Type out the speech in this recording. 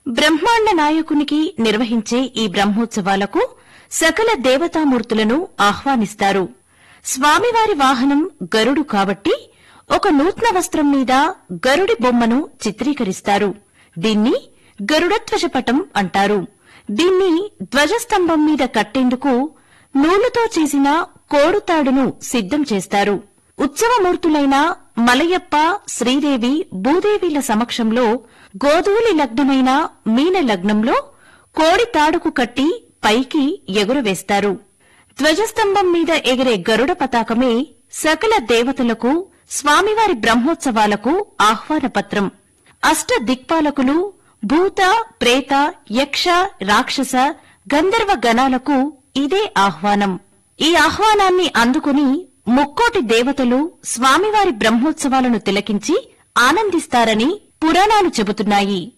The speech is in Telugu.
బ్రహ్మాండ నాయకునికి నిర్వహించే ఈ బ్రహ్మోత్సవాలకు సకల దేవతామూర్తులను ఆహ్వానిస్తారు స్వామివారి వాహనం గరుడు కాబట్టి ఒక నూతన వస్త్రం మీద గరుడి బొమ్మను చిత్రీకరిస్తారు దీన్ని గరుడధ్వజపటం అంటారు దీన్ని ధ్వజస్తంభం మీద కట్టేందుకు నూలుతో చేసిన కోడుతాడును సిద్ధం చేస్తారు ఉత్సవమూర్తులైన మలయప్ప శ్రీదేవి భూదేవిల సమక్షంలో గోధూలి లగ్నమైన మీన లగ్నంలో కోడి తాడుకు కట్టి పైకి ఎగురవేస్తారు ధ్వజస్తంభం మీద ఎగిరే గరుడ పతాకమే సకల దేవతలకు స్వామివారి బ్రహ్మోత్సవాలకు ఆహ్వానపత్రం అష్ట దిక్పాలకులు భూత ప్రేత యక్ష రాక్షస గంధర్వ గణాలకు ఇదే ఆహ్వానం ఈ ఆహ్వానాన్ని అందుకుని ముక్కోటి దేవతలు స్వామివారి బ్రహ్మోత్సవాలను తిలకించి ఆనందిస్తారని పురాణాలు చెబుతున్నాయి